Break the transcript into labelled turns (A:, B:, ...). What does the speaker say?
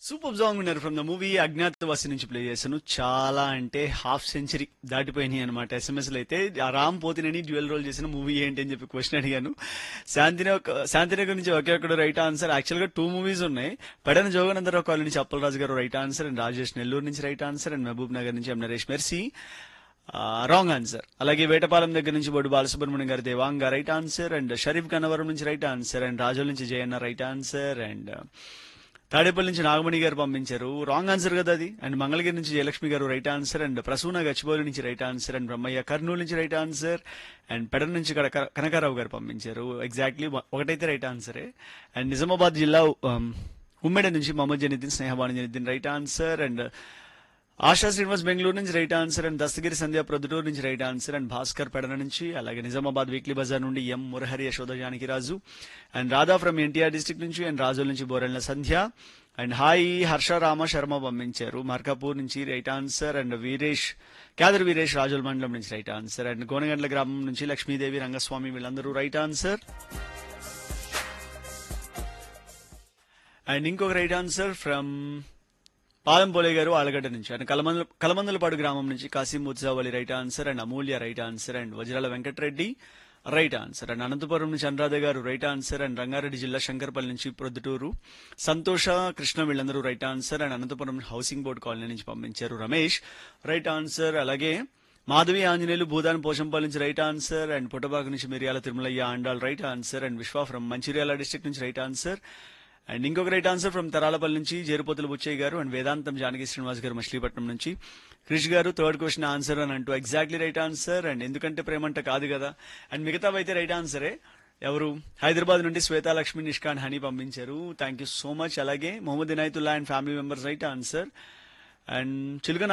A: super song ఉన్నారు from the movie Agnyaathavaasi నుంచి play చేశాను చాలా అంటే హాఫ్ సెంచరీ దాటిపోయినాయి అనమాట ఎస్ఎంఎస్ అయితే ఆ రామ్ పోతినేని డ్యూయల్ రోల్ చేసిన మూవీ ఏంటి అని చెప్పి క్వశ్చన్ అడిగాను శాంతినగర్ శాంతినగర్ నుంచి ఒకే ఒక్కడు రైట్ ఆన్సర్ యాక్చువల్ గా టూ మూవీస్ ఉన్నాయి పెడన జోగనందరావు కాలనీ నుంచి అప్పలరాజు గారు right answer and Rajesh Nellore నుంచి right answer and Mahabubnagar నుంచి M Naresh Mercy wrong answer అలాగే వేటపాలెం దగ్గర నుంచి బొడు బాలసుబ్రహ్మణ్యం గారి Devanga right answer and Sharif Gannavaram నుంచి రైట్ ఆన్సర్ అండ్ రాజోల్ నుంచి Jayanna right answer and Tadepalli నుంచి నాగమణి గారు పంపించారు రాంగ్ ఆన్సర్ కదా అది అండ్ మంగళగిరి నుంచి జయలక్ష్మి గారు right answer and Prasuna Gachibowli నుంచి right answer and Brahmaiah Kurnool నుంచి రైట్ ఆన్సర్ అండ్ పెడన్ నుంచి కనక- కనకారావు గారు పంపించారు ఎగ్జాక్ట్లీ ఒకటైతే రైట్ ఆన్సరే అండ్ నిజామాబాద్ జిల్లా um, ఉమ్మడి నుంచి Mohammed Janiddin Snehabanu Janiddin right answer and Asha Srinivas Bengaluru నుంచి right answer and Dastagiri Sandhya Proddatur నుంచి right answer and Bhaskar Pedana నుంచి అలాగే నిజామాబాద్ వీక్లీ బజార్ నుండి M Murahari Yashoda Janakiraju and Radha from NTR district నుంచి అండ్ రాజుల నుంచి బోరెళ్ల సంధ్య అండ్ హాయ్ హర్ష రామ శర్మ పంపించారు మార్కాపూర్ నుంచి right answer and Veeresh Kyadar Veeresh Rajula మండలం నుంచి రైట్ ఆన్సర్ అండ్ గోనగండ్ల గ్రామం నుంచి లక్ష్మీదేవి రంగస్వామి వీళ్ళందరూ రైట్ ఆన్సర్ అండ్ ఇంకొక right answer from Padam Pole గారు ఆలగడ్డ నుంచి అండ్ కలమందల కలమందలపాడు గ్రామం నుంచి Kasim Mutsavali right answer and Amulya right answer and Vajrala Venkatareddy right answer and Anantapuram నుంచి అనురాధ గారు రైట్ ఆన్సర్ అండ్ రంగారెడ్డి జిల్లా శంకర్పల్లి నుంచి ప్రొద్దుటూరు సంతోష కృష్ణ వీళ్ళందరూ right answer and Anantapuram housing board colony నుంచి పంపించారు రమేష్ రైట్ ఆన్సర్ అలాగే మాధవి ఆంజనేయులు భూదాన్ పోషంపల్లి నుంచి రైట్ ఆన్సర్ అండ్ పుట్టబాకు నుంచి Miriyala Tirumalaiah Andal right answer and Vishwa from Mancherial district నుంచి రైట్ ఆన్సర్ అండ్ ఇంకొక రైట్ ఆన్సర్ ఫ్రమ్ తరాలపల్లి నుంచి జేరుపోతుల బుచ్చయ్య గారు అండ్ వేదాంతం జానకి శ్రీనివాస్ గారు మచిలీపట్నం నుంచి క్రిష్ గారు థర్డ్ క్వశ్చన్ ఆన్సర్ అని అంటూ ఎగ్జాక్ట్లీ రైట్ ఆన్సర్ అండ్ ఎందుకంటే ప్రేమంట కాదు కదా అండ్ మిగతా అయితే రైట్ ఆన్సరే ఎవరు హైదరాబాద్ నుండి శ్వేతా లక్ష్మి నిష్కాన్ హనీ పంపించారు థ్యాంక్ యూ సో మచ్ అలాగే Mohammed Inayatullah and family members right answer and చిలుక